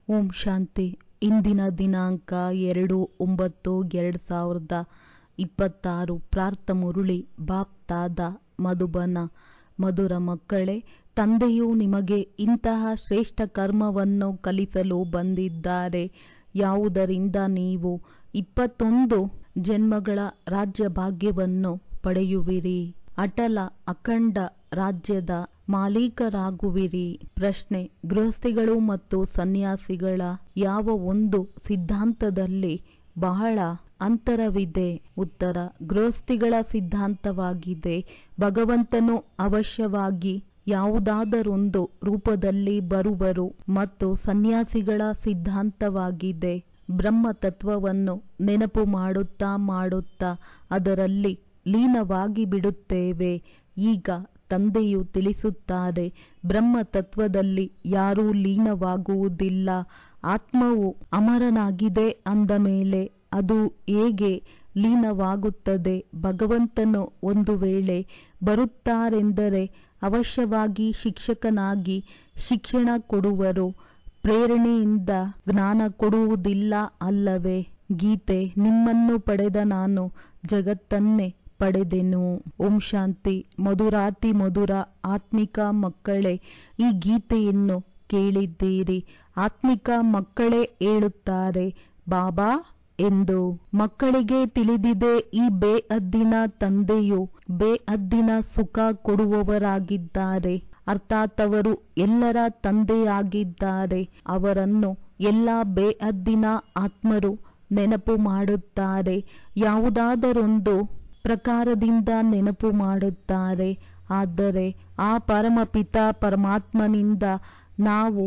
ಓಂ ಶಾಂತಿ ಇಂದಿನ ದಿನಾಂಕ ಎರಡು ಒಂಬತ್ತು ಎರಡು ಸಾವಿರದ ಇಪ್ಪತ್ತಾರು ಪ್ರಾರ್ಥ ಮುರುಳಿ ಬಾಪ್ ತಾದ ಮಧುಬನ ಮಧುರ ಮಕ್ಕಳೇ ತಂದೆಯು ನಿಮಗೆ ಇಂತಹ ಶ್ರೇಷ್ಠ ಕರ್ಮವನ್ನು ಕಲಿಸಲು ಬಂದಿದ್ದಾರೆ ಯಾವುದರಿಂದ ನೀವು ಇಪ್ಪತ್ತೊಂದು ಜನ್ಮಗಳ ರಾಜ್ಯ ಭಾಗ್ಯವನ್ನು ಪಡೆಯುವಿರಿ ಅಟಲ ಅಖಂಡ ರಾಜ್ಯದ ಮಾಲೀಕರಾಗುವಿರಿ ಪ್ರಶ್ನೆ ಗೃಹಸ್ಥಿಗಳು ಮತ್ತು ಸನ್ಯಾಸಿಗಳ ಯಾವ ಒಂದು ಸಿದ್ಧಾಂತದಲ್ಲಿ ಬಹಳ ಅಂತರವಿದೆ ಉತ್ತರ ಗೃಹಸ್ಥಿಗಳ ಸಿದ್ಧಾಂತವಾಗಿದೆ ಭಗವಂತನು ಅವಶ್ಯವಾಗಿ ಯಾವುದಾದರೊಂದು ರೂಪದಲ್ಲಿ ಬರುವರು ಮತ್ತು ಸನ್ಯಾಸಿಗಳ ಸಿದ್ಧಾಂತವಾಗಿದೆ ಬ್ರಹ್ಮ ತತ್ವವನ್ನು ನೆನಪು ಮಾಡುತ್ತಾ ಮಾಡುತ್ತಾ ಅದರಲ್ಲಿ ಲೀನವಾಗಿ ಬಿಡುತ್ತೇವೆ ಈಗ ತಂದೆಯು ತಿಳಿಸುತ್ತಾರೆ ಬ್ರಹ್ಮ ತತ್ವದಲ್ಲಿ ಯಾರೂ ಲೀನವಾಗುವುದಿಲ್ಲ ಆತ್ಮವು ಅಮರನಾಗಿದೆ ಅಂದ ಮೇಲೆ ಅದು ಹೇಗೆ ಲೀನವಾಗುತ್ತದೆ ಭಗವಂತನು ಒಂದು ವೇಳೆ ಬರುತ್ತಾರೆಂದರೆ ಅವಶ್ಯವಾಗಿ ಶಿಕ್ಷಕನಾಗಿ ಶಿಕ್ಷಣ ಕೊಡುವರು ಪ್ರೇರಣೆಯಿಂದ ಜ್ಞಾನ ಕೊಡುವುದಿಲ್ಲ ಅಲ್ಲವೇ ಗೀತೆ ನಿಮ್ಮನ್ನು ಪಡೆದ ನಾನು ಜಗತ್ತನ್ನೇ ಪಡೆದೆನು ಓಂ ಶಾಂತಿ ಮಧುರಾತಿ ಮಧುರ ಆತ್ಮಿಕ ಮಕ್ಕಳೇ ಈ ಗೀತೆಯನ್ನು ಕೇಳಿದ್ದೀರಿ ಆತ್ಮಿಕ ಮಕ್ಕಳೇ ಹೇಳುತ್ತಾರೆ ಬಾಬಾ ಎಂದು ಮಕ್ಕಳಿಗೆ ತಿಳಿದಿದೆ ಈ ಬೇಅದ್ದಿನ ತಂದೆಯು ಬೇಅದ್ದಿನ ಸುಖ ಕೊಡುವವರಾಗಿದ್ದಾರೆ ಅರ್ಥಾತ್ ಅವರು ಎಲ್ಲರ ತಂದೆಯಾಗಿದ್ದಾರೆ ಅವರನ್ನು ಎಲ್ಲ ಬೇಅದ್ದಿನ ಆತ್ಮರು ನೆನಪು ಮಾಡುತ್ತಾರೆ ಯಾವುದಾದರೊಂದು ಪ್ರಕಾರದಿಂದ ನೆನಪು ಮಾಡುತ್ತಾರೆ ಆದರೆ ಆ ಪರಮಪಿತ ಪರಮಾತ್ಮನಿಂದ ನಾವು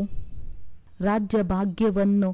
ರಾಜ್ಯ ಭಾಗ್ಯವನ್ನು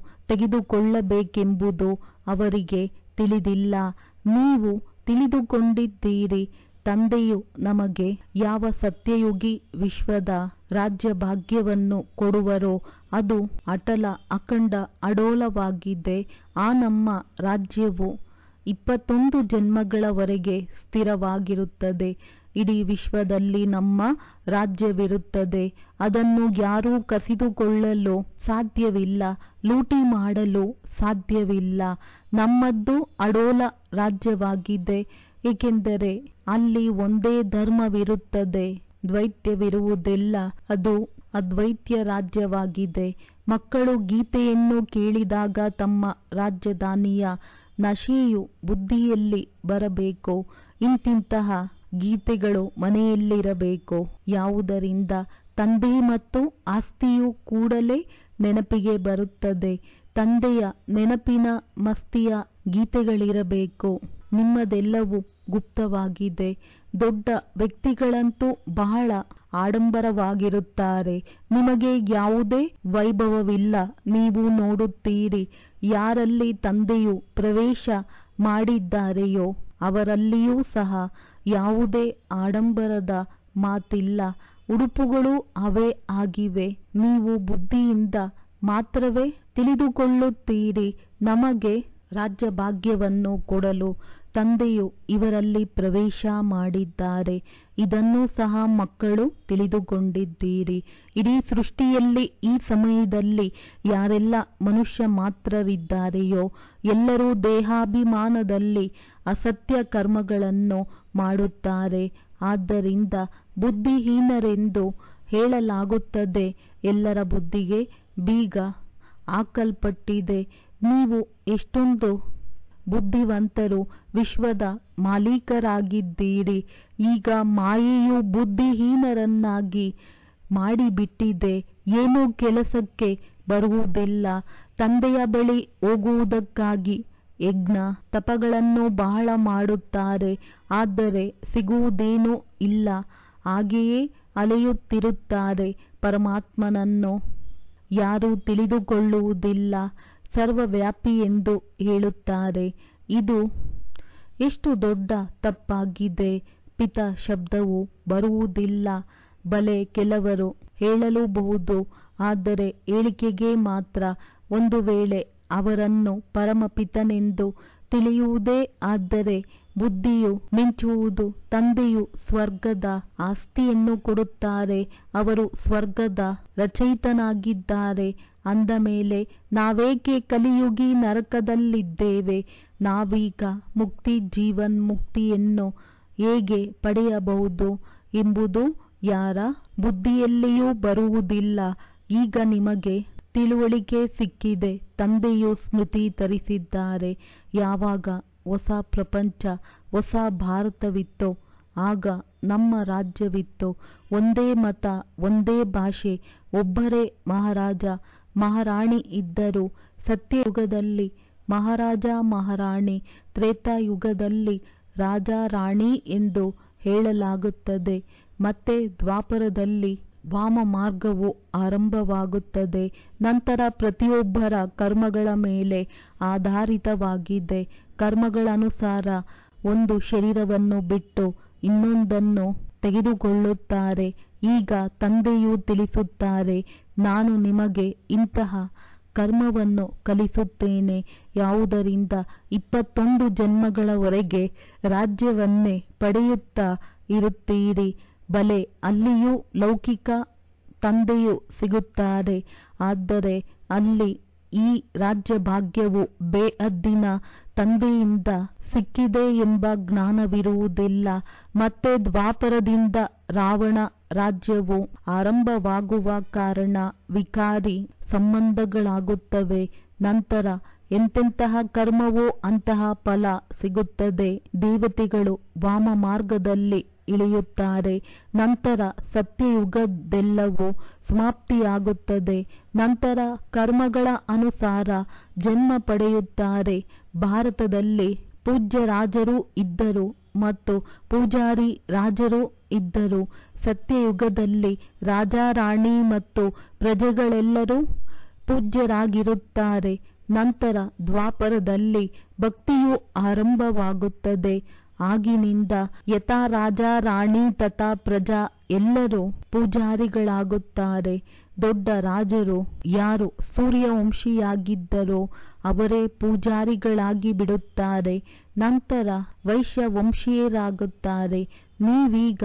ತೆಗೆದುಕೊಳ್ಳಬೇಕೆಂಬುದು ಅವರಿಗೆ ತಿಳಿದಿಲ್ಲ ನೀವು ತಿಳಿದುಕೊಂಡಿದ್ದೀರಿ ತಂದೆಯು ನಮಗೆ ಯಾವ ಸತ್ಯಯುಗಿ ವಿಶ್ವದ ರಾಜ್ಯ ಭಾಗ್ಯವನ್ನು ಕೊಡುವರೋ ಅದು ಅಟಲ ಅಖಂಡ ಅಡೋಲವಾಗಿದೆ ಆ ನಮ್ಮ ರಾಜ್ಯವು ಇಪ್ಪತ್ತೊಂದು ಜನ್ಮಗಳವರೆಗೆ ಸ್ಥಿರವಾಗಿರುತ್ತದೆ ಇಡೀ ವಿಶ್ವದಲ್ಲಿ ನಮ್ಮ ರಾಜ್ಯವಿರುತ್ತದೆ ಅದನ್ನು ಯಾರೂ ಕಸಿದುಕೊಳ್ಳಲು ಸಾಧ್ಯವಿಲ್ಲ ಲೂಟಿ ಮಾಡಲು ಸಾಧ್ಯವಿಲ್ಲ ನಮ್ಮದ್ದು ಅಡೋಲ ರಾಜ್ಯವಾಗಿದೆ ಏಕೆಂದರೆ ಅಲ್ಲಿ ಒಂದೇ ಧರ್ಮವಿರುತ್ತದೆ ದ್ವೈತ್ಯವಿರುವುದಿಲ್ಲ ಅದು ಅದ್ವೈತ್ಯ ರಾಜ್ಯವಾಗಿದೆ ಮಕ್ಕಳು ಗೀತೆಯನ್ನು ಕೇಳಿದಾಗ ತಮ್ಮ ರಾಜಧಾನಿಯ ನಶೆಯು ಬುದ್ಧಿಯಲ್ಲಿ ಬರಬೇಕು ಇಂತಿಂತಹ ಗೀತೆಗಳು ಮನೆಯಲ್ಲಿರಬೇಕು ಯಾವುದರಿಂದ ತಂದೆ ಮತ್ತು ಆಸ್ತಿಯು ಕೂಡಲೇ ನೆನಪಿಗೆ ಬರುತ್ತದೆ ತಂದೆಯ ನೆನಪಿನ ಮಸ್ತಿಯ ಗೀತೆಗಳಿರಬೇಕು ನಿಮ್ಮದೆಲ್ಲವೂ ಗುಪ್ತವಾಗಿದೆ ದೊಡ್ಡ ವ್ಯಕ್ತಿಗಳಂತೂ ಬಹಳ ಆಡಂಬರವಾಗಿರುತ್ತಾರೆ ನಿಮಗೆ ಯಾವುದೇ ವೈಭವವಿಲ್ಲ ನೀವು ನೋಡುತ್ತೀರಿ ಯಾರಲ್ಲಿ ತಂದೆಯು ಪ್ರವೇಶ ಮಾಡಿದ್ದಾರೆಯೋ ಅವರಲ್ಲಿಯೂ ಸಹ ಯಾವುದೇ ಆಡಂಬರದ ಮಾತಿಲ್ಲ ಉಡುಪುಗಳು ಅವೇ ಆಗಿವೆ ನೀವು ಬುದ್ಧಿಯಿಂದ ಮಾತ್ರವೇ ತಿಳಿದುಕೊಳ್ಳುತ್ತೀರಿ ನಮಗೆ ರಾಜ್ಯ ಭಾಗ್ಯವನ್ನು ಕೊಡಲು ತಂದೆಯು ಇವರಲ್ಲಿ ಪ್ರವೇಶ ಮಾಡಿದ್ದಾರೆ ಇದನ್ನೂ ಸಹ ಮಕ್ಕಳು ತಿಳಿದುಕೊಂಡಿದ್ದೀರಿ ಇಡೀ ಸೃಷ್ಟಿಯಲ್ಲಿ ಈ ಸಮಯದಲ್ಲಿ ಯಾರೆಲ್ಲ ಮನುಷ್ಯ ಮಾತ್ರರಿದ್ದಾರೆಯೋ ಎಲ್ಲರೂ ದೇಹಾಭಿಮಾನದಲ್ಲಿ ಅಸತ್ಯ ಕರ್ಮಗಳನ್ನು ಮಾಡುತ್ತಾರೆ ಆದ್ದರಿಂದ ಬುದ್ಧಿಹೀನರೆಂದು ಹೇಳಲಾಗುತ್ತದೆ ಎಲ್ಲರ ಬುದ್ಧಿಗೆ ಬೀಗ ಹಾಕಲ್ಪಟ್ಟಿದೆ ನೀವು ಎಷ್ಟೊಂದು ಬುದ್ಧಿವಂತರು ವಿಶ್ವದ ಮಾಲೀಕರಾಗಿದ್ದೀರಿ ಈಗ ಮಾಯೆಯು ಬುದ್ಧಿಹೀನರನ್ನಾಗಿ ಮಾಡಿಬಿಟ್ಟಿದೆ ಏನೂ ಕೆಲಸಕ್ಕೆ ಬರುವುದಿಲ್ಲ ತಂದೆಯ ಬಳಿ ಹೋಗುವುದಕ್ಕಾಗಿ ಯಜ್ಞ ತಪಗಳನ್ನು ಬಹಳ ಮಾಡುತ್ತಾರೆ ಆದರೆ ಸಿಗುವುದೇನೂ ಇಲ್ಲ ಹಾಗೆಯೇ ಅಲೆಯುತ್ತಿರುತ್ತಾರೆ ಪರಮಾತ್ಮನನ್ನು ಯಾರೂ ತಿಳಿದುಕೊಳ್ಳುವುದಿಲ್ಲ ಸರ್ವವ್ಯಾಪಿ ಎಂದು ಹೇಳುತ್ತಾರೆ ಇದು ಎಷ್ಟು ದೊಡ್ಡ ತಪ್ಪಾಗಿದೆ ಪಿತ ಶಬ್ದವು ಬರುವುದಿಲ್ಲ ಬಲೆ ಕೆಲವರು ಹೇಳಲೂಬಹುದು ಆದರೆ ಹೇಳಿಕೆಗೆ ಮಾತ್ರ ಒಂದು ವೇಳೆ ಅವರನ್ನು ಪರಮಪಿತನೆಂದು ತಿಳಿಯುವುದೇ ಆದರೆ ಬುದ್ಧಿಯು ಮಿಂಚುವುದು ತಂದೆಯು ಸ್ವರ್ಗದ ಆಸ್ತಿಯನ್ನು ಕೊಡುತ್ತಾರೆ ಅವರು ಸ್ವರ್ಗದ ರಚಯಿತನಾಗಿದ್ದಾರೆ ಅಂದ ಮೇಲೆ ನಾವೇಕೆ ಕಲಿಯುಗಿ ನರಕದಲ್ಲಿದ್ದೇವೆ ನಾವೀಗ ಮುಕ್ತಿ ಜೀವನ್ಮುಕ್ತಿಯನ್ನು ಹೇಗೆ ಪಡೆಯಬಹುದು ಎಂಬುದು ಯಾರ ಬುದ್ಧಿಯಲ್ಲಿಯೂ ಬರುವುದಿಲ್ಲ ಈಗ ನಿಮಗೆ ತಿಳುವಳಿಕೆ ಸಿಕ್ಕಿದೆ ತಂದೆಯು ಸ್ಮೃತಿ ತರಿಸಿದ್ದಾರೆ ಯಾವಾಗ ಹೊಸ ಪ್ರಪಂಚ ಹೊಸ ಭಾರತವಿತ್ತೋ ಆಗ ನಮ್ಮ ರಾಜ್ಯವಿತ್ತು ಒಂದೇ ಮತ ಒಂದೇ ಭಾಷೆ ಒಬ್ಬರೇ ಮಹಾರಾಜ ಮಹಾರಾಣಿ ಇದ್ದರು ಸತ್ಯಯುಗದಲ್ಲಿ ಮಹಾರಾಜ ಮಹಾರಾಣಿ ತ್ರೇತಾಯುಗದಲ್ಲಿ ರಾಜ ರಾಣಿ ಎಂದು ಹೇಳಲಾಗುತ್ತದೆ ಮತ್ತೆ ದ್ವಾಪರದಲ್ಲಿ ವಾಮ ಮಾರ್ಗವು ಆರಂಭವಾಗುತ್ತದೆ ನಂತರ ಪ್ರತಿಯೊಬ್ಬರ ಕರ್ಮಗಳ ಮೇಲೆ ಆಧಾರಿತವಾಗಿದೆ ಕರ್ಮಗಳನುಸಾರ ಒಂದು ಶರೀರವನ್ನು ಬಿಟ್ಟು ಇನ್ನೊಂದನ್ನು ತೆಗೆದುಕೊಳ್ಳುತ್ತಾರೆ ಈಗ ತಂದೆಯು ತಿಳಿಸುತ್ತಾರೆ ನಾನು ನಿಮಗೆ ಇಂತಹ ಕರ್ಮವನ್ನು ಕಲಿಸುತ್ತೇನೆ ಯಾವುದರಿಂದ ಇಪ್ಪತ್ತೊಂದು ಜನ್ಮಗಳವರೆಗೆ ರಾಜ್ಯವನ್ನೇ ಪಡೆಯುತ್ತಾ ಇರುತ್ತೀರಿ ಬಲೆ ಅಲ್ಲಿಯೂ ಲೌಕಿಕ ತಂದೆಯು ಸಿಗುತ್ತಾರೆ ಆದರೆ ಅಲ್ಲಿ ಈ ರಾಜ್ಯ ಭಾಗ್ಯವು ಬೇಹದ್ದಿನ ತಂದೆಯಿಂದ ಸಿಕ್ಕಿದೆ ಎಂಬ ಜ್ಞಾನವಿರುವುದಿಲ್ಲ ಮತ್ತೆ ದ್ವಾಪರದಿಂದ ರಾವಣ ರಾಜ್ಯವು ಆರಂಭವಾಗುವ ಕಾರಣ ವಿಕಾರಿ ಸಂಬಂಧಗಳಾಗುತ್ತವೆ ನಂತರ ಎಂತೆಂತಹ ಕರ್ಮವೋ ಅಂತಹ ಫಲ ಸಿಗುತ್ತದೆ ದೇವತೆಗಳು ವಾಮ ಮಾರ್ಗದಲ್ಲಿ ಇಳಿಯುತ್ತಾರೆ ನಂತರ ಸತ್ಯಯುಗದೆಲ್ಲವೂ ಸಮಾಪ್ತಿಯಾಗುತ್ತದೆ ನಂತರ ಕರ್ಮಗಳ ಅನುಸಾರ ಜನ್ಮ ಪಡೆಯುತ್ತಾರೆ ಭಾರತದಲ್ಲಿ ಪೂಜ್ಯ ರಾಜರು ಇದ್ದರು ಮತ್ತು ಪೂಜಾರಿ ರಾಜರು ಇದ್ದರು ಸತ್ಯಯುಗದಲ್ಲಿ ರಾಜ ರಾಣಿ ಮತ್ತು ಪ್ರಜೆಗಳೆಲ್ಲರೂ ಪೂಜ್ಯರಾಗಿರುತ್ತಾರೆ ನಂತರ ದ್ವಾಪರದಲ್ಲಿ ಭಕ್ತಿಯು ಆರಂಭವಾಗುತ್ತದೆ ಆಗಿನಿಂದ ಯಥಾ ರಾಜ ರಾಣಿ ತಥಾ ಪ್ರಜಾ ಎಲ್ಲರೂ ಪೂಜಾರಿಗಳಾಗುತ್ತಾರೆ ದೊಡ್ಡ ರಾಜರು ಯಾರು ಸೂರ್ಯವಂಶಿಯಾಗಿದ್ದರೋ ಅವರೇ ಪೂಜಾರಿಗಳಾಗಿ ಬಿಡುತ್ತಾರೆ ನಂತರ ವೈಶ್ಯವಂಶೀಯರಾಗುತ್ತಾರೆ ನೀವೀಗ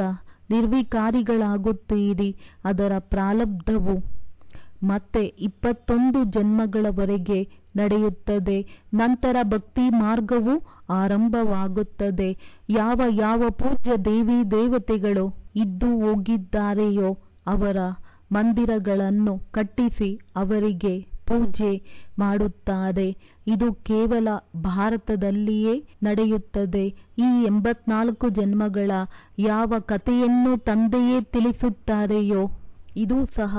ನಿರ್ವಿಕಾರಿಗಳಾಗುತ್ತೀರಿ ಅದರ ಪ್ರಾರಬ್ಧವು ಮತ್ತೆ ಇಪ್ಪತ್ತೊಂದು ಜನ್ಮಗಳವರೆಗೆ ನಡೆಯುತ್ತದೆ ನಂತರ ಭಕ್ತಿ ಮಾರ್ಗವು ಆರಂಭವಾಗುತ್ತದೆ ಯಾವ ಯಾವ ಪೂಜ್ಯ ದೇವಿ ದೇವತೆಗಳು ಇದ್ದು ಹೋಗಿದ್ದಾರೆಯೋ ಅವರ ಮಂದಿರಗಳನ್ನು ಕಟ್ಟಿಸಿ ಅವರಿಗೆ ಪೂಜೆ ಮಾಡುತ್ತಾರೆ ಇದು ಕೇವಲ ಭಾರತದಲ್ಲಿಯೇ ನಡೆಯುತ್ತದೆ ಈ ಎಂಬತ್ನಾಲ್ಕು ಜನ್ಮಗಳ ಯಾವ ಕಥೆಯನ್ನು ತಂದೆಯೇ ತಿಳಿಸುತ್ತಾರೆಯೋ ಇದು ಸಹ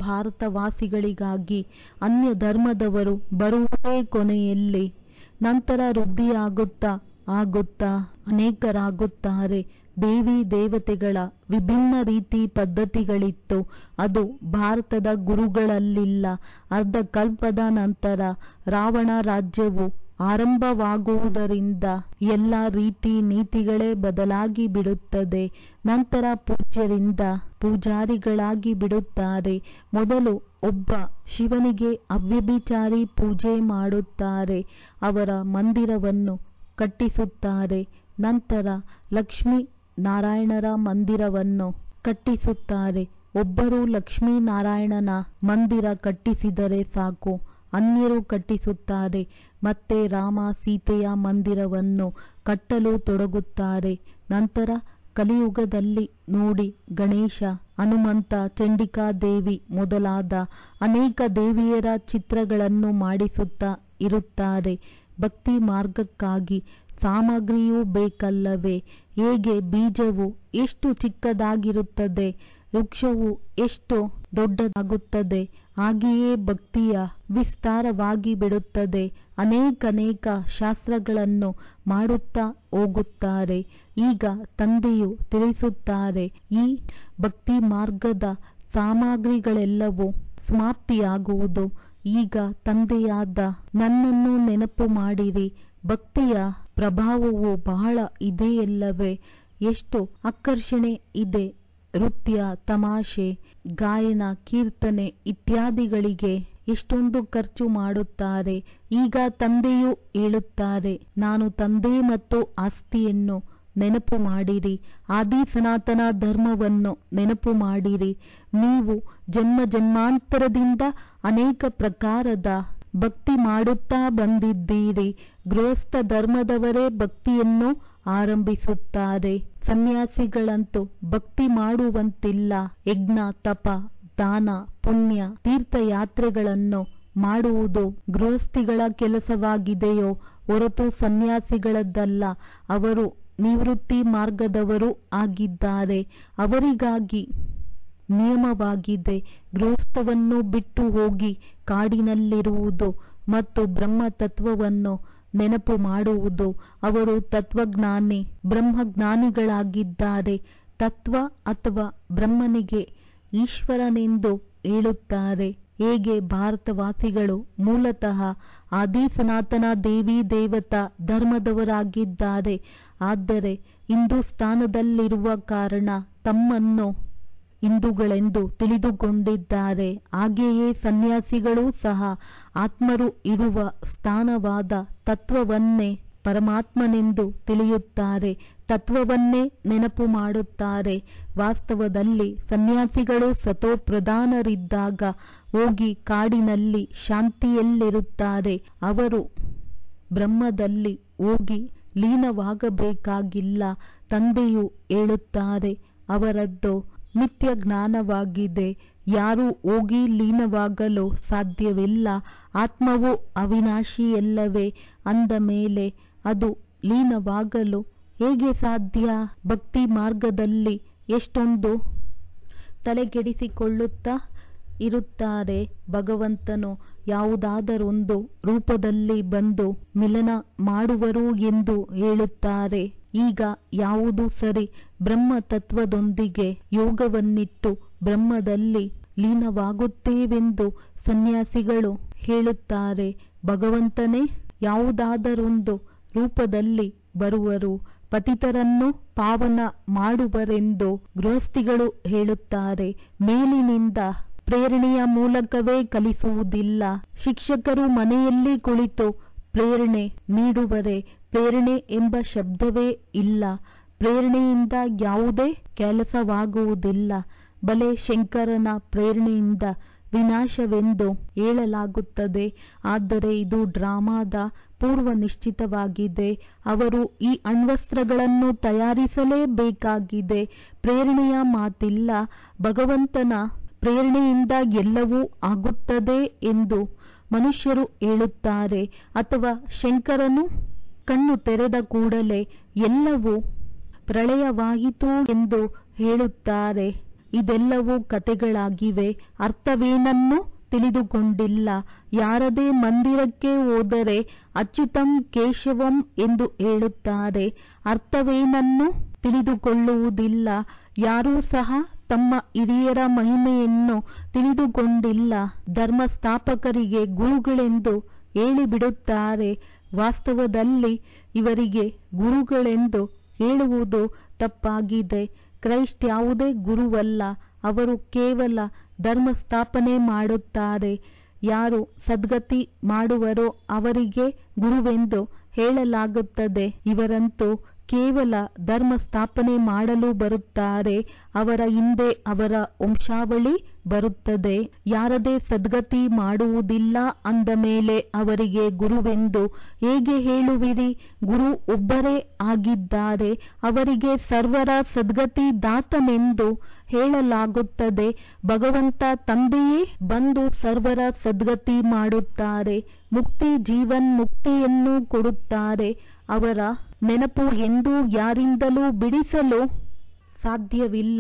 ಭಾರತವಾಸಿಗಳಿಗಾಗಿ ಅನ್ಯ ಧರ್ಮದವರು ಬರುವುದೇ ಕೊನೆಯಲ್ಲಿ ನಂತರ ವೃದ್ಧಿಯಾಗುತ್ತಾ ಆಗುತ್ತಾ ಅನೇಕರಾಗುತ್ತಾರೆ ದೇವಿ ದೇವತೆಗಳ ವಿಭಿನ್ನ ರೀತಿ ಪದ್ಧತಿಗಳಿತ್ತು ಅದು ಭಾರತದ ಗುರುಗಳಲ್ಲಿಲ್ಲ ಅರ್ಧ ಕಲ್ಪದ ನಂತರ ರಾವಣ ರಾಜ್ಯವು ಆರಂಭವಾಗುವುದರಿಂದ ಎಲ್ಲ ರೀತಿ ನೀತಿಗಳೇ ಬದಲಾಗಿ ಬಿಡುತ್ತದೆ ನಂತರ ಪೂಜ್ಯರಿಂದ ಪೂಜಾರಿಗಳಾಗಿ ಬಿಡುತ್ತಾರೆ ಮೊದಲು ಒಬ್ಬ ಶಿವನಿಗೆ ಅವ್ಯಭಿಚಾರಿ ಪೂಜೆ ಮಾಡುತ್ತಾರೆ ಅವರ ಮಂದಿರವನ್ನು ಕಟ್ಟಿಸುತ್ತಾರೆ ನಂತರ ಲಕ್ಷ್ಮೀ ನಾರಾಯಣರ ಮಂದಿರವನ್ನು ಕಟ್ಟಿಸುತ್ತಾರೆ ಒಬ್ಬರು ಲಕ್ಷ್ಮೀನಾರಾಯಣನ ಮಂದಿರ ಕಟ್ಟಿಸಿದರೆ ಸಾಕು ಅನ್ಯರು ಕಟ್ಟಿಸುತ್ತಾರೆ ಮತ್ತೆ ರಾಮ ಸೀತೆಯ ಮಂದಿರವನ್ನು ಕಟ್ಟಲು ತೊಡಗುತ್ತಾರೆ ನಂತರ ಕಲಿಯುಗದಲ್ಲಿ ನೋಡಿ ಗಣೇಶ ಹನುಮಂತ ಚಂಡಿಕಾದೇವಿ ಮೊದಲಾದ ಅನೇಕ ದೇವಿಯರ ಚಿತ್ರಗಳನ್ನು ಮಾಡಿಸುತ್ತಾ ಇರುತ್ತಾರೆ ಭಕ್ತಿ ಮಾರ್ಗಕ್ಕಾಗಿ ಸಾಮಗ್ರಿಯೂ ಬೇಕಲ್ಲವೇ ಹೇಗೆ ಬೀಜವು ಎಷ್ಟು ಚಿಕ್ಕದಾಗಿರುತ್ತದೆ ವೃಕ್ಷವು ಎಷ್ಟು ದೊಡ್ಡದಾಗುತ್ತದೆ ಹಾಗೆಯೇ ಭಕ್ತಿಯ ವಿಸ್ತಾರವಾಗಿ ಬಿಡುತ್ತದೆ ಅನೇಕನೇಕ ಶಾಸ್ತ್ರಗಳನ್ನು ಮಾಡುತ್ತಾ ಹೋಗುತ್ತಾರೆ ಈಗ ತಂದೆಯು ತಿಳಿಸುತ್ತಾರೆ ಈ ಭಕ್ತಿ ಮಾರ್ಗದ ಸಾಮಗ್ರಿಗಳೆಲ್ಲವೂ ಸಮಾಪ್ತಿಯಾಗುವುದು ಈಗ ತಂದೆಯಾದ ನನ್ನನ್ನು ನೆನಪು ಮಾಡಿರಿ ಭಕ್ತಿಯ ಪ್ರಭಾವವು ಬಹಳ ಇದೆಯಲ್ಲವೇ ಎಷ್ಟು ಆಕರ್ಷಣೆ ಇದೆ ನೃತ್ಯ ತಮಾಷೆ ಗಾಯನ ಕೀರ್ತನೆ ಇತ್ಯಾದಿಗಳಿಗೆ ಎಷ್ಟೊಂದು ಖರ್ಚು ಮಾಡುತ್ತಾರೆ ಈಗ ತಂದೆಯು ಹೇಳುತ್ತಾರೆ ನಾನು ತಂದೆ ಮತ್ತು ಆಸ್ತಿಯನ್ನು ನೆನಪು ಮಾಡಿರಿ ಆದಿ ಸನಾತನ ಧರ್ಮವನ್ನು ನೆನಪು ಮಾಡಿರಿ ನೀವು ಜನ್ಮ ಜನ್ಮಾಂತರದಿಂದ ಅನೇಕ ಪ್ರಕಾರದ ಭಕ್ತಿ ಮಾಡುತ್ತಾ ಬಂದಿದ್ದೀರಿ ಗೃಹಸ್ಥ ಧರ್ಮದವರೇ ಭಕ್ತಿಯನ್ನು ಆರಂಭಿಸುತ್ತಾರೆ ಸನ್ಯಾಸಿಗಳಂತೂ ಭಕ್ತಿ ಮಾಡುವಂತಿಲ್ಲ ಯಜ್ಞ ತಪ ದಾನ ಪುಣ್ಯ ತೀರ್ಥಯಾತ್ರೆಗಳನ್ನು ಮಾಡುವುದು ಗೃಹಸ್ಥಿಗಳ ಕೆಲಸವಾಗಿದೆಯೋ ಹೊರತು ಸನ್ಯಾಸಿಗಳದ್ದಲ್ಲ ಅವರು ನಿವೃತ್ತಿ ಮಾರ್ಗದವರು ಆಗಿದ್ದಾರೆ ಅವರಿಗಾಗಿ ನಿಯಮವಾಗಿದೆ ಗೃಹಸ್ಥವನ್ನು ಬಿಟ್ಟು ಹೋಗಿ ಕಾಡಿನಲ್ಲಿರುವುದು ಮತ್ತು ಬ್ರಹ್ಮ ತತ್ವವನ್ನು ನೆನಪು ಮಾಡುವುದು ಅವರು ತತ್ವಜ್ಞಾನಿ ಬ್ರಹ್ಮಜ್ಞಾನಿಗಳಾಗಿದ್ದಾರೆ ತತ್ವ ಅಥವಾ ಬ್ರಹ್ಮನಿಗೆ ಈಶ್ವರನೆಂದು ಹೇಳುತ್ತಾರೆ ಹೇಗೆ ಭಾರತವಾಸಿಗಳು ಮೂಲತಃ ಆದಿ ಸನಾತನ ದೇವಿ ದೇವತಾ ಧರ್ಮದವರಾಗಿದ್ದಾರೆ ಆದರೆ ಹಿಂದೂಸ್ತಾನದಲ್ಲಿರುವ ಕಾರಣ ತಮ್ಮನ್ನು ಹಿಂದೂಗಳೆಂದು ತಿಳಿದುಕೊಂಡಿದ್ದಾರೆ ಹಾಗೆಯೇ ಸನ್ಯಾಸಿಗಳೂ ಸಹ ಆತ್ಮರು ಇರುವ ಸ್ಥಾನವಾದ ತತ್ವವನ್ನೇ ಪರಮಾತ್ಮನೆಂದು ತಿಳಿಯುತ್ತಾರೆ ತತ್ವವನ್ನೇ ನೆನಪು ಮಾಡುತ್ತಾರೆ ವಾಸ್ತವದಲ್ಲಿ ಸನ್ಯಾಸಿಗಳು ಸತೋಪ್ರಧಾನರಿದ್ದಾಗ ಹೋಗಿ ಕಾಡಿನಲ್ಲಿ ಶಾಂತಿಯಲ್ಲಿರುತ್ತಾರೆ ಅವರು ಬ್ರಹ್ಮದಲ್ಲಿ ಹೋಗಿ ಲೀನವಾಗಬೇಕಾಗಿಲ್ಲ ತಂದೆಯು ಹೇಳುತ್ತಾರೆ ಅವರದ್ದು ನಿತ್ಯ ಜ್ಞಾನವಾಗಿದೆ ಯಾರೂ ಹೋಗಿ ಲೀನವಾಗಲು ಸಾಧ್ಯವಿಲ್ಲ ಆತ್ಮವು ಅವಿನಾಶಿಯಲ್ಲವೇ ಅಂದ ಮೇಲೆ ಅದು ಲೀನವಾಗಲು ಹೇಗೆ ಸಾಧ್ಯ ಭಕ್ತಿ ಮಾರ್ಗದಲ್ಲಿ ಎಷ್ಟೊಂದು ತಲೆಗೆಡಿಸಿಕೊಳ್ಳುತ್ತಾ ಇರುತ್ತಾರೆ ಭಗವಂತನು ಯಾವುದಾದರೊಂದು ರೂಪದಲ್ಲಿ ಬಂದು ಮಿಲನ ಮಾಡುವರು ಎಂದು ಹೇಳುತ್ತಾರೆ ಈಗ ಯಾವುದು ಸರಿ ಬ್ರಹ್ಮ ತತ್ವದೊಂದಿಗೆ ಯೋಗವನ್ನಿಟ್ಟು ಬ್ರಹ್ಮದಲ್ಲಿ ಲೀನವಾಗುತ್ತೇವೆಂದು ಸನ್ಯಾಸಿಗಳು ಹೇಳುತ್ತಾರೆ ಭಗವಂತನೇ ಯಾವುದಾದರೊಂದು ರೂಪದಲ್ಲಿ ಬರುವರು ಪತಿತರನ್ನು ಪಾವನ ಮಾಡುವರೆಂದು ಗೃಹಸ್ಥಿಗಳು ಹೇಳುತ್ತಾರೆ ಮೇಲಿನಿಂದ ಪ್ರೇರಣೆಯ ಮೂಲಕವೇ ಕಲಿಸುವುದಿಲ್ಲ ಶಿಕ್ಷಕರು ಮನೆಯಲ್ಲಿ ಕುಳಿತು ಪ್ರೇರಣೆ ನೀಡುವರೆ ಪ್ರೇರಣೆ ಎಂಬ ಶಬ್ದವೇ ಇಲ್ಲ ಪ್ರೇರಣೆಯಿಂದ ಯಾವುದೇ ಕೆಲಸವಾಗುವುದಿಲ್ಲ ಬಲೆ ಶಂಕರನ ಪ್ರೇರಣೆಯಿಂದ ವಿನಾಶವೆಂದು ಹೇಳಲಾಗುತ್ತದೆ ಆದರೆ ಇದು ಡ್ರಾಮಾದ ಪೂರ್ವ ನಿಶ್ಚಿತವಾಗಿದೆ ಅವರು ಈ ಅಣ್ವಸ್ತ್ರಗಳನ್ನು ತಯಾರಿಸಲೇಬೇಕಾಗಿದೆ ಪ್ರೇರಣೆಯ ಮಾತಿಲ್ಲ ಭಗವಂತನ ಪ್ರೇರಣೆಯಿಂದ ಎಲ್ಲವೂ ಆಗುತ್ತದೆ ಎಂದು ಮನುಷ್ಯರು ಹೇಳುತ್ತಾರೆ ಅಥವಾ ಶಂಕರನು ಕಣ್ಣು ತೆರೆದ ಕೂಡಲೇ ಎಲ್ಲವೂ ಪ್ರಳಯವಾಯಿತು ಎಂದು ಹೇಳುತ್ತಾರೆ ಇದೆಲ್ಲವೂ ಕತೆಗಳಾಗಿವೆ ಅರ್ಥವೇನನ್ನೂ ತಿಳಿದುಕೊಂಡಿಲ್ಲ ಯಾರದೇ ಮಂದಿರಕ್ಕೆ ಹೋದರೆ ಅಚ್ಯುತಂ ಕೇಶವಂ ಎಂದು ಹೇಳುತ್ತಾರೆ ಅರ್ಥವೇನನ್ನೂ ತಿಳಿದುಕೊಳ್ಳುವುದಿಲ್ಲ ಯಾರೂ ಸಹ ತಮ್ಮ ಹಿರಿಯರ ಮಹಿಮೆಯನ್ನು ತಿಳಿದುಕೊಂಡಿಲ್ಲ ಧರ್ಮಸ್ಥಾಪಕರಿಗೆ ಗುರುಗಳೆಂದು ಹೇಳಿಬಿಡುತ್ತಾರೆ ವಾಸ್ತವದಲ್ಲಿ ಇವರಿಗೆ ಗುರುಗಳೆಂದು ಹೇಳುವುದು ತಪ್ಪಾಗಿದೆ ಕ್ರೈಸ್ಟ್ ಯಾವುದೇ ಗುರುವಲ್ಲ ಅವರು ಕೇವಲ ಧರ್ಮ ಸ್ಥಾಪನೆ ಮಾಡುತ್ತಾರೆ ಯಾರು ಸದ್ಗತಿ ಮಾಡುವರೋ ಅವರಿಗೆ ಗುರುವೆಂದು ಹೇಳಲಾಗುತ್ತದೆ ಇವರಂತೂ ಕೇವಲ ಧರ್ಮ ಸ್ಥಾಪನೆ ಮಾಡಲು ಬರುತ್ತಾರೆ ಅವರ ಹಿಂದೆ ಅವರ ವಂಶಾವಳಿ ಬರುತ್ತದೆ ಯಾರದೇ ಸದ್ಗತಿ ಮಾಡುವುದಿಲ್ಲ ಅಂದ ಮೇಲೆ ಅವರಿಗೆ ಗುರುವೆಂದು ಹೇಗೆ ಹೇಳುವಿರಿ ಗುರು ಒಬ್ಬರೇ ಆಗಿದ್ದಾರೆ ಅವರಿಗೆ ಸರ್ವರ ಸದ್ಗತಿ ದಾತನೆಂದು ಹೇಳಲಾಗುತ್ತದೆ ಭಗವಂತ ತಂದೆಯೇ ಬಂದು ಸರ್ವರ ಸದ್ಗತಿ ಮಾಡುತ್ತಾರೆ ಮುಕ್ತಿ ಜೀವನ್ ಮುಕ್ತಿಯನ್ನು ಕೊಡುತ್ತಾರೆ ಅವರ ನೆನಪು ಎಂದೂ ಯಾರಿಂದಲೂ ಬಿಡಿಸಲು ಸಾಧ್ಯವಿಲ್ಲ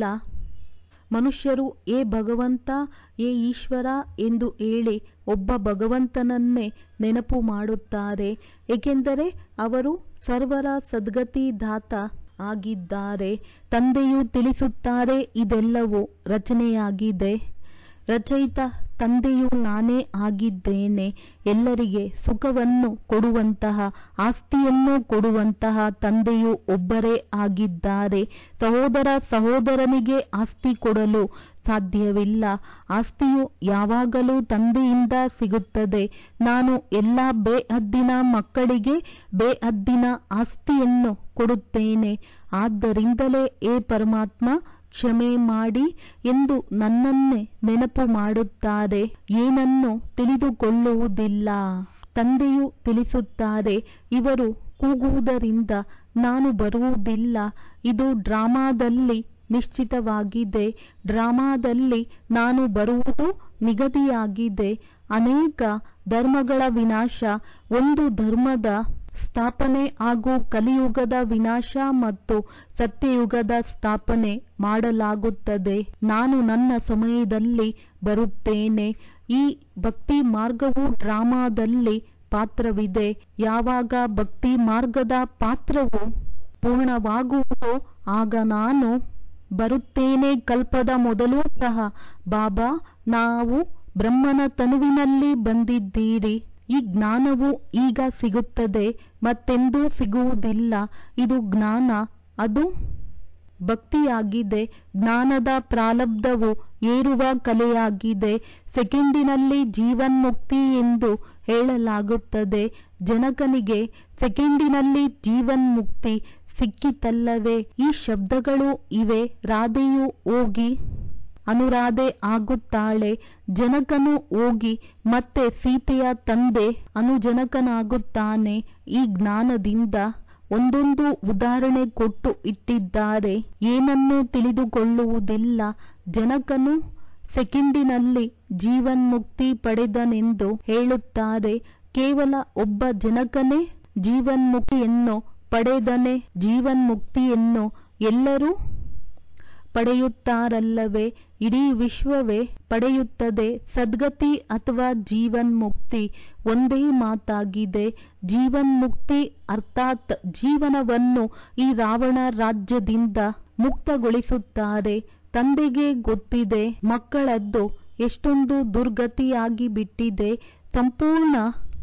ಮನುಷ್ಯರು ಏ ಭಗವಂತ ಏ ಈಶ್ವರ ಎಂದು ಹೇಳಿ ಒಬ್ಬ ಭಗವಂತನನ್ನೇ ನೆನಪು ಮಾಡುತ್ತಾರೆ ಏಕೆಂದರೆ ಅವರು ಸರ್ವರ ಸದ್ಗತಿದಾತ ಆಗಿದ್ದಾರೆ ತಂದೆಯು ತಿಳಿಸುತ್ತಾರೆ ಇದೆಲ್ಲವೂ ರಚನೆಯಾಗಿದೆ ರಚಯಿತ ತಂದೆಯು ನಾನೇ ಆಗಿದ್ದೇನೆ ಎಲ್ಲರಿಗೆ ಸುಖವನ್ನು ಕೊಡುವಂತಹ ಆಸ್ತಿಯನ್ನು ಕೊಡುವಂತಹ ತಂದೆಯು ಒಬ್ಬರೇ ಆಗಿದ್ದಾರೆ ಸಹೋದರ ಸಹೋದರನಿಗೆ ಆಸ್ತಿ ಕೊಡಲು ಸಾಧ್ಯವಿಲ್ಲ ಆಸ್ತಿಯು ಯಾವಾಗಲೂ ತಂದೆಯಿಂದ ಸಿಗುತ್ತದೆ ನಾನು ಎಲ್ಲ ಬೇಹದ್ದಿನ ಮಕ್ಕಳಿಗೆ ಬೇಹದ್ದಿನ ಆಸ್ತಿಯನ್ನು ಕೊಡುತ್ತೇನೆ ಆದ್ದರಿಂದಲೇ ಏ ಪರಮಾತ್ಮ ಕ್ಷಮೆ ಮಾಡಿ ಎಂದು ನನ್ನನ್ನೇ ನೆನಪು ಮಾಡುತ್ತಾರೆ ಏನನ್ನು ತಿಳಿದುಕೊಳ್ಳುವುದಿಲ್ಲ ತಂದೆಯು ತಿಳಿಸುತ್ತಾರೆ ಇವರು ಕೂಗುವುದರಿಂದ ನಾನು ಬರುವುದಿಲ್ಲ ಇದು ಡ್ರಾಮಾದಲ್ಲಿ ನಿಶ್ಚಿತವಾಗಿದೆ ಡ್ರಾಮಾದಲ್ಲಿ ನಾನು ಬರುವುದು ನಿಗದಿಯಾಗಿದೆ ಅನೇಕ ಧರ್ಮಗಳ ವಿನಾಶ ಒಂದು ಧರ್ಮದ ಸ್ಥಾಪನೆ ಹಾಗೂ ಕಲಿಯುಗದ ವಿನಾಶ ಮತ್ತು ಸತ್ಯಯುಗದ ಸ್ಥಾಪನೆ ಮಾಡಲಾಗುತ್ತದೆ ನಾನು ನನ್ನ ಸಮಯದಲ್ಲಿ ಬರುತ್ತೇನೆ ಈ ಭಕ್ತಿ ಮಾರ್ಗವು ಡ್ರಾಮಾದಲ್ಲಿ ಪಾತ್ರವಿದೆ ಯಾವಾಗ ಭಕ್ತಿ ಮಾರ್ಗದ ಪಾತ್ರವು ಪೂರ್ಣವಾಗುವುದೋ ಆಗ ನಾನು ಬರುತ್ತೇನೆ ಕಲ್ಪದ ಮೊದಲೂ ಸಹ ಬಾಬಾ ನಾವು ಬ್ರಹ್ಮನ ತನುವಿನಲ್ಲಿ ಬಂದಿದ್ದೀರಿ ಈ ಜ್ಞಾನವು ಈಗ ಸಿಗುತ್ತದೆ ಮತ್ತೆಂದೂ ಸಿಗುವುದಿಲ್ಲ ಇದು ಜ್ಞಾನ ಅದು ಭಕ್ತಿಯಾಗಿದೆ ಜ್ಞಾನದ ಪ್ರಾರಬ್ಧವು ಏರುವ ಕಲೆಯಾಗಿದೆ ಸೆಕೆಂಡಿನಲ್ಲಿ ಜೀವನ್ಮುಕ್ತಿ ಎಂದು ಹೇಳಲಾಗುತ್ತದೆ ಜನಕನಿಗೆ ಸೆಕೆಂಡಿನಲ್ಲಿ ಜೀವನ್ಮುಕ್ತಿ ಸಿಕ್ಕಿತಲ್ಲವೇ ಈ ಶಬ್ದಗಳು ಇವೆ ರಾಧೆಯು ಹೋಗಿ ಅನುರಾಧೆ ಆಗುತ್ತಾಳೆ ಜನಕನು ಹೋಗಿ ಮತ್ತೆ ಸೀತೆಯ ತಂದೆ ಅನುಜನಕನಾಗುತ್ತಾನೆ ಈ ಜ್ಞಾನದಿಂದ ಒಂದೊಂದು ಉದಾಹರಣೆ ಕೊಟ್ಟು ಇಟ್ಟಿದ್ದಾರೆ ಏನನ್ನೂ ತಿಳಿದುಕೊಳ್ಳುವುದಿಲ್ಲ ಜನಕನು ಸೆಕೆಂಡಿನಲ್ಲಿ ಜೀವನ್ಮುಕ್ತಿ ಪಡೆದನೆಂದು ಹೇಳುತ್ತಾರೆ ಕೇವಲ ಒಬ್ಬ ಜನಕನೇ ಜೀವನ್ಮುಕ್ತಿಯನ್ನು ಪಡೆದನೆ ಜೀವನ್ಮುಕ್ತಿಯನ್ನು ಎಲ್ಲರೂ ಪಡೆಯುತ್ತಾರಲ್ಲವೇ ಇಡೀ ವಿಶ್ವವೇ ಪಡೆಯುತ್ತದೆ ಸದ್ಗತಿ ಅಥವಾ ಜೀವನ್ಮುಕ್ತಿ ಒಂದೇ ಮಾತಾಗಿದೆ ಜೀವನ್ಮುಕ್ತಿ ಅರ್ಥಾತ್ ಜೀವನವನ್ನು ಈ ರಾವಣ ರಾಜ್ಯದಿಂದ ಮುಕ್ತಗೊಳಿಸುತ್ತಾರೆ ತಂದೆಗೆ ಗೊತ್ತಿದೆ ಮಕ್ಕಳದ್ದು ಎಷ್ಟೊಂದು ದುರ್ಗತಿಯಾಗಿ ಬಿಟ್ಟಿದೆ ಸಂಪೂರ್ಣ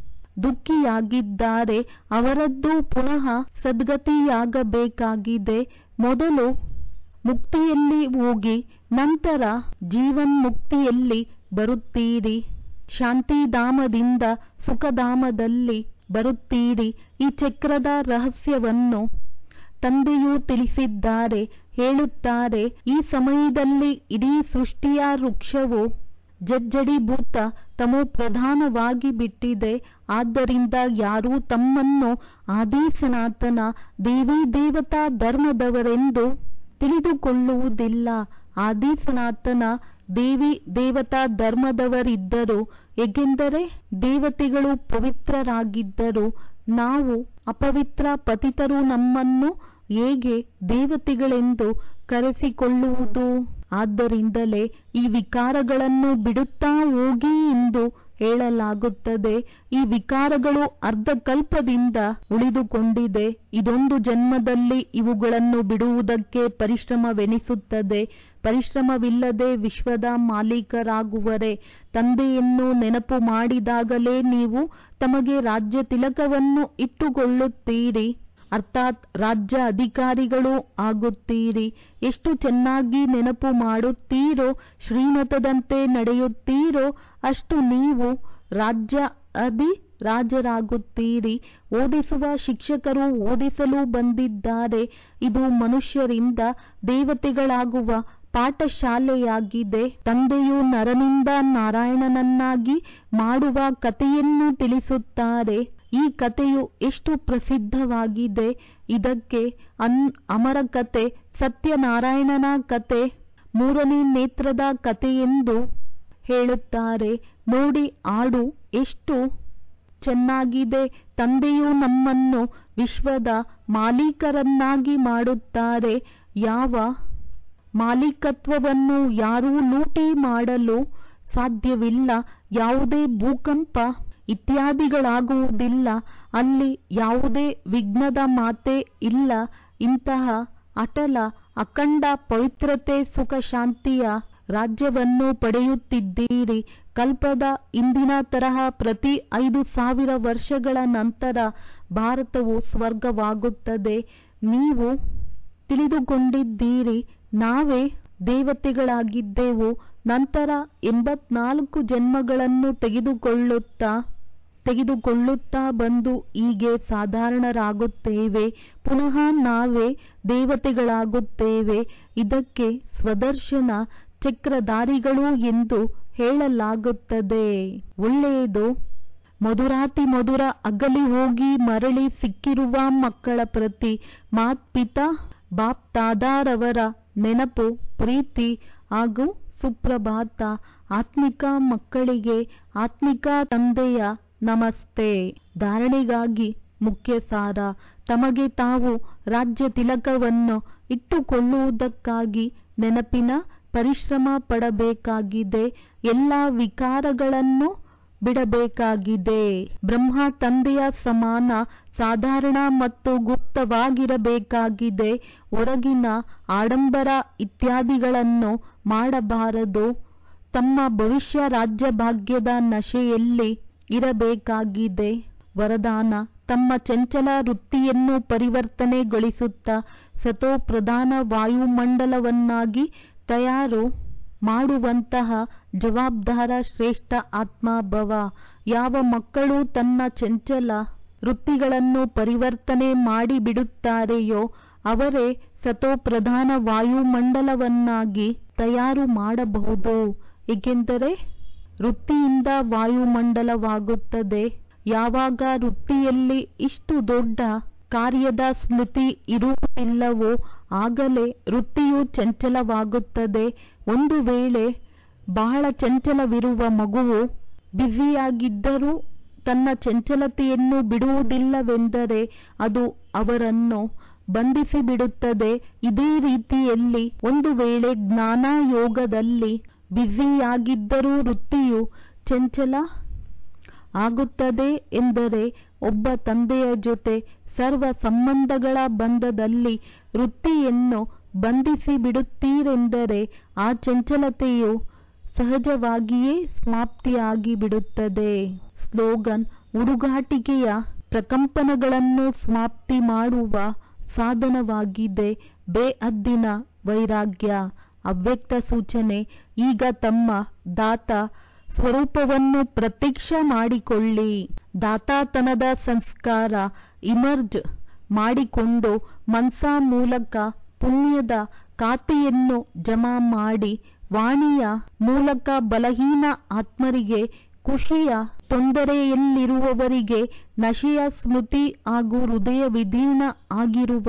ದುಃಖಿಯಾಗಿದ್ದಾರೆ ಅವರದ್ದು ಪುನಃ ಸದ್ಗತಿಯಾಗಬೇಕಾಗಿದೆ ಮೊದಲು ಮುಕ್ತಿಯಲ್ಲಿ ಹೋಗಿ ನಂತರ ಜೀವನ್ಮುಕ್ತಿಯಲ್ಲಿ ಬರುತ್ತೀರಿ ಶಾಂತಿಧಾಮದಿಂದ ಸುಖಧಾಮದಲ್ಲಿ ಬರುತ್ತೀರಿ ಈ ಚಕ್ರದ ರಹಸ್ಯವನ್ನು ತಂದೆಯೂ ತಿಳಿಸಿದ್ದಾರೆ ಹೇಳುತ್ತಾರೆ ಈ ಸಮಯದಲ್ಲಿ ಇಡೀ ಸೃಷ್ಟಿಯ ವೃಕ್ಷವು ಜಜ್ಜಡಿಭೂತ ತಮೋ ಪ್ರಧಾನವಾಗಿ ಬಿಟ್ಟಿದೆ ಆದ್ದರಿಂದ ಯಾರೂ ತಮ್ಮನ್ನು ಆದಿ ಸನಾತನ ದೇವಿ ದೇವತಾ ಧರ್ಮದವರೆಂದು ತಿಳಿದುಕೊಳ್ಳುವುದಿಲ್ಲ ಆದಿ ಸನಾತನ ದೇವಿ ದೇವತಾ ಧರ್ಮದವರಿದ್ದರು ಏಕೆಂದರೆ ದೇವತೆಗಳು ಪವಿತ್ರರಾಗಿದ್ದರು ನಾವು ಅಪವಿತ್ರ ಪತಿತರು ನಮ್ಮನ್ನು ಹೇಗೆ ದೇವತೆಗಳೆಂದು ಕರೆಸಿಕೊಳ್ಳುವುದು ಆದ್ದರಿಂದಲೇ ಈ ವಿಕಾರಗಳನ್ನು ಬಿಡುತ್ತಾ ಹೋಗಿ ಎಂದು ಹೇಳಲಾಗುತ್ತದೆ ಈ ವಿಕಾರಗಳು ಅರ್ಧಕಲ್ಪದಿಂದ ಉಳಿದುಕೊಂಡಿದೆ ಇದೊಂದು ಜನ್ಮದಲ್ಲಿ ಇವುಗಳನ್ನು ಬಿಡುವುದಕ್ಕೆ ಪರಿಶ್ರಮವೆನಿಸುತ್ತದೆ ಪರಿಶ್ರಮವಿಲ್ಲದೆ ವಿಶ್ವದ ಮಾಲೀಕರಾಗುವರೆ ತಂದೆಯನ್ನು ನೆನಪು ಮಾಡಿದಾಗಲೇ ನೀವು ತಮಗೆ ರಾಜ್ಯ ತಿಲಕವನ್ನು ಇಟ್ಟುಕೊಳ್ಳುತ್ತೀರಿ ಅರ್ಥಾತ್ ರಾಜ್ಯ ಅಧಿಕಾರಿಗಳು ಆಗುತ್ತೀರಿ ಎಷ್ಟು ಚೆನ್ನಾಗಿ ನೆನಪು ಮಾಡುತ್ತೀರೋ ಶ್ರೀಮತದಂತೆ ನಡೆಯುತ್ತೀರೋ ಅಷ್ಟು ನೀವು ರಾಜ್ಯ ಅಧಿ ರಾಜರಾಗುತ್ತೀರಿ ಓದಿಸುವ ಶಿಕ್ಷಕರು ಓದಿಸಲು ಬಂದಿದ್ದಾರೆ ಇದು ಮನುಷ್ಯರಿಂದ ದೇವತೆಗಳಾಗುವ ಪಾಠಶಾಲೆಯಾಗಿದೆ ತಂದೆಯು ನರನಿಂದ ನಾರಾಯಣನನ್ನಾಗಿ ಮಾಡುವ ಕಥೆಯನ್ನು ತಿಳಿಸುತ್ತಾರೆ ಈ ಕಥೆಯು ಎಷ್ಟು ಪ್ರಸಿದ್ಧವಾಗಿದೆ ಇದಕ್ಕೆ ಅನ್ ಅಮರ ಕತೆ ಸತ್ಯನಾರಾಯಣನ ಕತೆ ಮೂರನೇ ನೇತ್ರದ ಕಥೆಯೆಂದು ಹೇಳುತ್ತಾರೆ ನೋಡಿ ಹಾಡು ಎಷ್ಟು ಚೆನ್ನಾಗಿದೆ ತಂದೆಯು ನಮ್ಮನ್ನು ವಿಶ್ವದ ಮಾಲೀಕರನ್ನಾಗಿ ಮಾಡುತ್ತಾರೆ ಯಾವ ಮಾಲೀಕತ್ವವನ್ನು ಯಾರೂ ಲೂಟಿ ಮಾಡಲು ಸಾಧ್ಯವಿಲ್ಲ ಯಾವುದೇ ಭೂಕಂಪ ಇತ್ಯಾದಿಗಳಾಗುವುದಿಲ್ಲ ಅಲ್ಲಿ ಯಾವುದೇ ವಿಘ್ನದ ಮಾತೆ ಇಲ್ಲ ಇಂತಹ ಅಟಲ ಅಖಂಡ ಪವಿತ್ರತೆ ಸುಖ ಶಾಂತಿಯ ರಾಜ್ಯವನ್ನು ಪಡೆಯುತ್ತಿದ್ದೀರಿ ಕಲ್ಪದ ಇಂದಿನ ತರಹ ಪ್ರತಿ ಐದು ಸಾವಿರ ವರ್ಷಗಳ ನಂತರ ಭಾರತವು ಸ್ವರ್ಗವಾಗುತ್ತದೆ ನೀವು ತಿಳಿದುಕೊಂಡಿದ್ದೀರಿ ನಾವೇ ದೇವತೆಗಳಾಗಿದ್ದೆವು ನಂತರ ಎಂಬತ್ನಾಲ್ಕು ಜನ್ಮಗಳನ್ನು ತೆಗೆದುಕೊಳ್ಳುತ್ತಾ ತೆಗೆದುಕೊಳ್ಳುತ್ತಾ ಬಂದು ಹೀಗೆ ಸಾಧಾರಣರಾಗುತ್ತೇವೆ ಪುನಃ ನಾವೇ ದೇವತೆಗಳಾಗುತ್ತೇವೆ ಇದಕ್ಕೆ ಸ್ವದರ್ಶನ ಚಕ್ರಧಾರಿಗಳು ಎಂದು ಹೇಳಲಾಗುತ್ತದೆ ಒಳ್ಳೆಯದು ಮಧುರಾತಿ ಮಧುರ ಅಗಲಿ ಹೋಗಿ ಮರಳಿ ಸಿಕ್ಕಿರುವ ಮಕ್ಕಳ ಪ್ರತಿ ಮಾತ್ಪಿತಾ ಬಾಪ್ ತಾದಾರವರ ನೆನಪು ಪ್ರೀತಿ ಹಾಗೂ ಸುಪ್ರಭಾತ ಆತ್ಮಿಕ ಮಕ್ಕಳಿಗೆ ಆತ್ಮಿಕ ತಂದೆಯ ನಮಸ್ತೆ ಧಾರಣೆಗಾಗಿ ಮುಖ್ಯ ಸಾರ ತಮಗೆ ತಾವು ರಾಜ್ಯ ತಿಲಕವನ್ನು ಇಟ್ಟುಕೊಳ್ಳುವುದಕ್ಕಾಗಿ ನೆನಪಿನ ಪರಿಶ್ರಮ ಪಡಬೇಕಾಗಿದೆ ಎಲ್ಲ ವಿಕಾರಗಳನ್ನು ಬಿಡಬೇಕಾಗಿದೆ ಬ್ರಹ್ಮ ತಂದೆಯ ಸಮಾನ ಸಾಧಾರಣ ಮತ್ತು ಗುಪ್ತವಾಗಿರಬೇಕಾಗಿದೆ ಹೊರಗಿನ ಆಡಂಬರ ಇತ್ಯಾದಿಗಳನ್ನು ಮಾಡಬಾರದು ತಮ್ಮ ಭವಿಷ್ಯ ರಾಜ್ಯ ಭಾಗ್ಯದ ನಶೆಯಲ್ಲಿ ಇರಬೇಕಾಗಿದೆ ವರದಾನ ತಮ್ಮ ಚಂಚಲ ವೃತ್ತಿಯನ್ನು ಪರಿವರ್ತನೆಗೊಳಿಸುತ್ತಾ ಸತೋ ಪ್ರಧಾನ ವಾಯುಮಂಡಲವನ್ನಾಗಿ ತಯಾರು ಮಾಡುವಂತಹ ಜವಾಬ್ದಾರ ಶ್ರೇಷ್ಠ ಆತ್ಮಭವ ಯಾವ ಮಕ್ಕಳು ತನ್ನ ಚಂಚಲ ವೃತ್ತಿಗಳನ್ನು ಪರಿವರ್ತನೆ ಮಾಡಿಬಿಡುತ್ತಾರೆಯೋ ಅವರೇ ಸತೋಪ್ರಧಾನ ವಾಯುಮಂಡಲವನ್ನಾಗಿ ತಯಾರು ಮಾಡಬಹುದು ಏಕೆಂದರೆ ವೃತ್ತಿಯಿಂದ ವಾಯುಮಂಡಲವಾಗುತ್ತದೆ ಯಾವಾಗ ವೃತ್ತಿಯಲ್ಲಿ ಇಷ್ಟು ದೊಡ್ಡ ಕಾರ್ಯದ ಸ್ಮೃತಿ ಇರುವುದಿಲ್ಲವೋ ಆಗಲೇ ವೃತ್ತಿಯು ಚಂಚಲವಾಗುತ್ತದೆ ಒಂದು ವೇಳೆ ಬಹಳ ಚಂಚಲವಿರುವ ಮಗುವು ಬ್ಯುಸಿಯಾಗಿದ್ದರೂ ತನ್ನ ಚಂಚಲತೆಯನ್ನು ಬಿಡುವುದಿಲ್ಲವೆಂದರೆ ಅದು ಅವರನ್ನು ಬಂಧಿಸಿಬಿಡುತ್ತದೆ ಇದೇ ರೀತಿಯಲ್ಲಿ ಒಂದು ವೇಳೆ ಜ್ಞಾನಯೋಗದಲ್ಲಿ ಬ್ಯುಸಿಯಾಗಿದ್ದರೂ ವೃತ್ತಿಯು ಚಂಚಲ ಆಗುತ್ತದೆ ಎಂದರೆ ಒಬ್ಬ ತಂದೆಯ ಜೊತೆ ಸರ್ವ ಸಂಬಂಧಗಳ ಬಂಧದಲ್ಲಿ ವೃತ್ತಿಯನ್ನು ಬಂಧಿಸಿಬಿಡುತ್ತೀರೆಂದರೆ ಆ ಚಂಚಲತೆಯು ಸಹಜವಾಗಿಯೇ ಸಮಾಪ್ತಿಯಾಗಿಬಿಡುತ್ತದೆ ಸ್ಲೋಗನ್ ಹುಡುಗಾಟಿಕೆಯ ಪ್ರಕಂಪನಗಳನ್ನು ಸಮಾಪ್ತಿ ಮಾಡುವ ಸಾಧನವಾಗಿದೆ ಬೇಅದ್ದಿನ ವೈರಾಗ್ಯ ಅವ್ಯಕ್ತ ಸೂಚನೆ ಈಗ ತಮ್ಮ ದಾತ ಸ್ವರೂಪವನ್ನು ಪ್ರತ್ಯಕ್ಷ ಮಾಡಿಕೊಳ್ಳಿ ದಾತಾತನದ ಸಂಸ್ಕಾರ ಇಮರ್ಜ್ ಮಾಡಿಕೊಂಡು ಮನ್ಸ ಮೂಲಕ ಪುಣ್ಯದ ಖಾತೆಯನ್ನು ಜಮಾ ಮಾಡಿ ವಾಣಿಯ ಮೂಲಕ ಬಲಹೀನ ಆತ್ಮರಿಗೆ ಖುಷಿಯ ತೊಂದರೆಯಲ್ಲಿರುವವರಿಗೆ ನಶೆಯ ಸ್ಮೃತಿ ಹಾಗೂ ಹೃದಯ ವಿದೀರ್ಣ ಆಗಿರುವ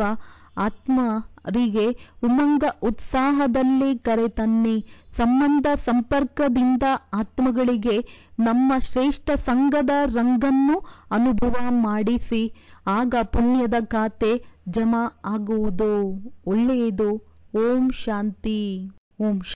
ಆತ್ಮರಿಗೆ ಉಮಂಗ ಉತ್ಸಾಹದಲ್ಲಿ ಕರೆತನ್ನಿ ಸಂಬಂಧ ಸಂಪರ್ಕದಿಂದ ಆತ್ಮಗಳಿಗೆ ನಮ್ಮ ಶ್ರೇಷ್ಠ ಸಂಘದ ರಂಗನ್ನು ಅನುಭವ ಮಾಡಿಸಿ ಆಗ ಪುಣ್ಯದ ಖಾತೆ ಜಮಾ ಆಗುವುದು ಒಳ್ಳೆಯದು ಓಂ ಶಾಂತಿ ಓಂ